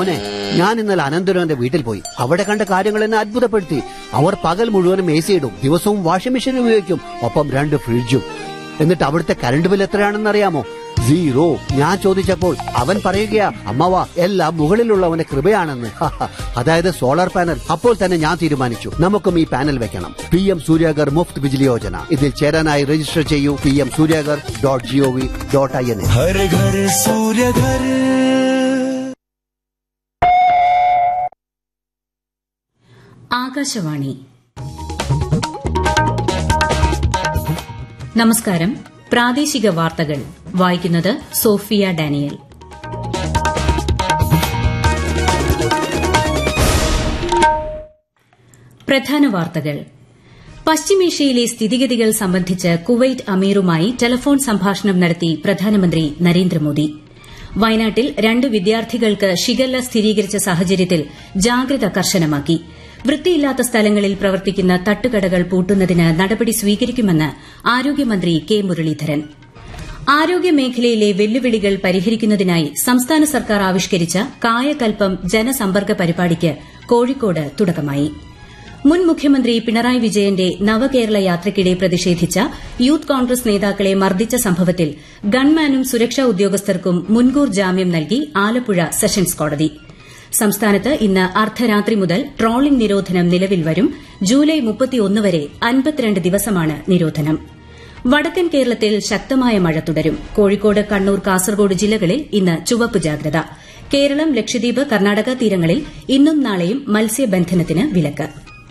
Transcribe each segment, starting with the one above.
മോനെ ഞാൻ ഇന്നലെ അനന്തരവന്റെ വീട്ടിൽ പോയി അവിടെ കണ്ട കാര്യങ്ങൾ എന്നെ അത്ഭുതപ്പെടുത്തി അവർ പകൽ മുഴുവനും എ സി ഇടും ദിവസവും വാഷിംഗ് മെഷീൻ ഉപയോഗിക്കും ഒപ്പം രണ്ട് ഫ്രിഡ്ജും എന്നിട്ട് അവിടുത്തെ കറണ്ട് ബിൽ എത്രയാണെന്ന് അറിയാമോ സീറോ ഞാൻ ചോദിച്ചപ്പോൾ അവൻ പറയുകയാ അമ്മവ എല്ലാം മുകളിലുള്ളവന്റെ കൃപയാണെന്ന് അതായത് സോളാർ പാനൽ അപ്പോൾ തന്നെ ഞാൻ തീരുമാനിച്ചു നമുക്കും ഈ പാനൽ വെക്കണം പി എം സൂര്യാഗർ മുഫ്ത് ബിജ്ലി യോജന ഇതിൽ ചേരാനായി രജിസ്റ്റർ ചെയ്യൂ P M Suryaghar dot G O V dot I N हर घर सूर्य घर ആകാശവാണി നമസ്കാരം പ്രാദേശിക വാർത്തകൾ വായിക്കുന്നത് സോഫിയ ഡാനിയൽ പ്രധാന വാർത്തകൾ പശ്ചിമേഷ്യയിലെ സ്ഥിതിഗതികൾ സംബന്ധിച്ച് കുവൈറ്റ് അമീറുമായി ടെലഫോൺ സംഭാഷണം നടത്തി പ്രധാനമന്ത്രി നരേന്ദ്രമോദി വയനാട്ടിൽ രണ്ട് വിദ്യാർത്ഥികൾക്ക് ഷിഗല്ല സ്ഥിരീകരിച്ച സാഹചര്യത്തിൽ ജാഗ്രത കർശനമാക്കി വൃത്തിയില്ലാത്ത സ്ഥലങ്ങളിൽ പ്രവർത്തിക്കുന്ന തട്ടുകടകൾ പൂട്ടുന്നതിന് നടപടി സ്വീകരിക്കുമെന്ന് ആരോഗ്യമന്ത്രി കെ മുരളീധരൻ ആരോഗ്യമേഖലയിലെ വെല്ലുവിളികൾ പരിഹരിക്കുന്നതിനായി സംസ്ഥാന സർക്കാർ ആവിഷ്കരിച്ച കായകൽപ്പം ജനസമ്പർക്ക പരിപാടിക്ക് കോഴിക്കോട് തുടക്കമായി മുൻ മുഖ്യമന്ത്രി പിണറായി വിജയന്റെ നവകേരള യാത്രയ്ക്കിടെ പ്രതിഷേധിച്ച യൂത്ത് കോൺഗ്രസ് നേതാക്കളെ മർദ്ദിച്ച സംഭവത്തിൽ ഗൺമാനും സുരക്ഷാ ഉദ്യോഗസ്ഥർക്കും മുൻകൂർ ജാമ്യം നൽകി ആലപ്പുഴ സെഷൻസ് കോടതി സംസ്ഥാനത്ത് ഇന്ന് അർദ്ധരാത്രി മുതൽ ട്രോളിംഗ് നിരോധനം നിലവിൽ വരും ജൂലൈ വരെ അൻപത്തിരണ്ട് ദിവസമാണ് നിരോധനം വടക്കൻ കേരളത്തിൽ ശക്തമായ മഴ തുടരും കോഴിക്കോട് കണ്ണൂർ കാസർഗോഡ് ജില്ലകളിൽ ഇന്ന് ചുവപ്പ് ജാഗ്രത കേരളം ലക്ഷദ്വീപ് കർണാടക തീരങ്ങളിൽ ഇന്നും നാളെയും മത്സ്യബന്ധനത്തിന് വിലക്ക്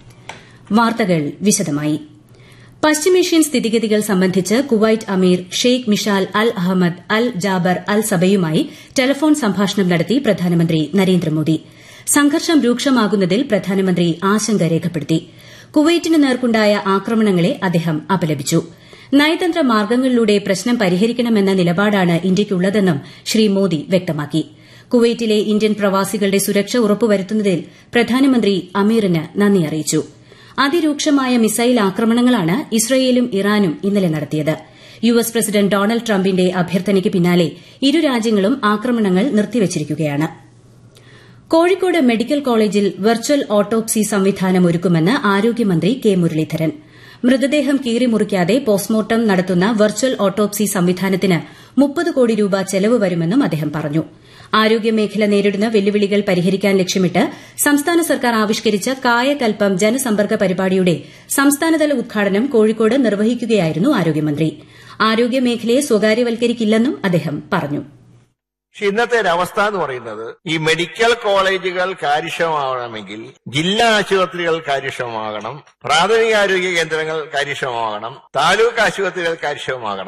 വാർത്തകൾ വിശദമായി പശ്ചിമേഷ്യൻ സ്ഥിതിഗതികൾ സംബന്ധിച്ച് കുവൈറ്റ് അമീർ Sheikh Mishal Al Ahmad Al Jaber Al സബയുമായി ടെലഫോൺ സംഭാഷണം നടത്തി പ്രധാനമന്ത്രി നരേന്ദ്രമോദി സംഘർഷം രൂക്ഷമാകുന്നതിൽ പ്രധാനമന്ത്രി ആശങ്ക രേഖപ്പെടുത്തി കുവൈറ്റിന് നേർക്കുണ്ടായ ആക്രമണങ്ങളെ അദ്ദേഹം അപലപിച്ചു നയതന്ത്ര മാർഗ്ഗങ്ങളിലൂടെ പ്രശ്നം പരിഹരിക്കണമെന്ന നിലപാടാണ് ഇന്ത്യയ്ക്കുള്ളതെന്നും ശ്രീ മോദി വ്യക്തമാക്കി കുവൈറ്റിലെ ഇന്ത്യൻ പ്രവാസികളുടെ സുരക്ഷ ഉറപ്പുവരുത്തുന്നതിൽ പ്രധാനമന്ത്രി അമീറിന് നന്ദി അറിയിച്ചു അതിരൂക്ഷമായ മിസൈൽ ആക്രമണങ്ങളാണ് ഇസ്രയേലും ഇറാനും ഇന്നലെ നടത്തിയത് യു എസ് പ്രസിഡന്റ് ഡൊണാൾഡ് ട്രംപിന്റെ അഭ്യർത്ഥനയ്ക്ക് പിന്നാലെ ഇരു രാജ്യങ്ങളും ആക്രമണങ്ങൾ നിർത്തിവച്ചിരിക്കുകയാണ് കോഴിക്കോട് മെഡിക്കൽ കോളേജിൽ വെർച്വൽ ഓട്ടോപ്സി സംവിധാനം ഒരുക്കുമെന്ന് ആരോഗ്യമന്ത്രി കെ മുരളീധരൻ മൃതദേഹം കീറിമുറിക്കാതെ പോസ്റ്റ്മോർട്ടം നടത്തുന്ന വെർച്വൽ ഓട്ടോപ്സി സംവിധാനത്തിന് മുപ്പത് കോടി രൂപ ചെലവ് വരുമെന്നും അദ്ദേഹം പറഞ്ഞു ആരോഗ്യമേഖല നേരിടുന്ന വെല്ലുവിളികൾ പരിഹരിക്കാൻ ലക്ഷ്യമിട്ട് സംസ്ഥാന സർക്കാർ ആവിഷ്കരിച്ച കായകൽപ്പം ജനസമ്പർക്ക പരിപാടിയുടെ സംസ്ഥാനതല ഉദ്ഘാടനം കോഴിക്കോട് നിർവഹിക്കുകയായിരുന്നു ആരോഗ്യമന്ത്രി ആരോഗ്യമേഖലയെ സ്വകാര്യവൽക്കരിക്കില്ലെന്നും അദ്ദേഹം പറഞ്ഞു പക്ഷെ ഇന്നത്തെ ഒരു അവസ്ഥ എന്ന് പറയുന്നത് ഈ മെഡിക്കൽ കോളേജുകൾ കാര്യക്ഷമമാകണമെങ്കിൽ ജില്ലാ ആശുപത്രികൾ കാര്യക്ഷമമാകണം പ്രാഥമിക ആരോഗ്യ കേന്ദ്രങ്ങൾ കാര്യക്ഷമമാകണം താലൂക്ക് ആശുപത്രികൾ കാര്യക്ഷമമാകണം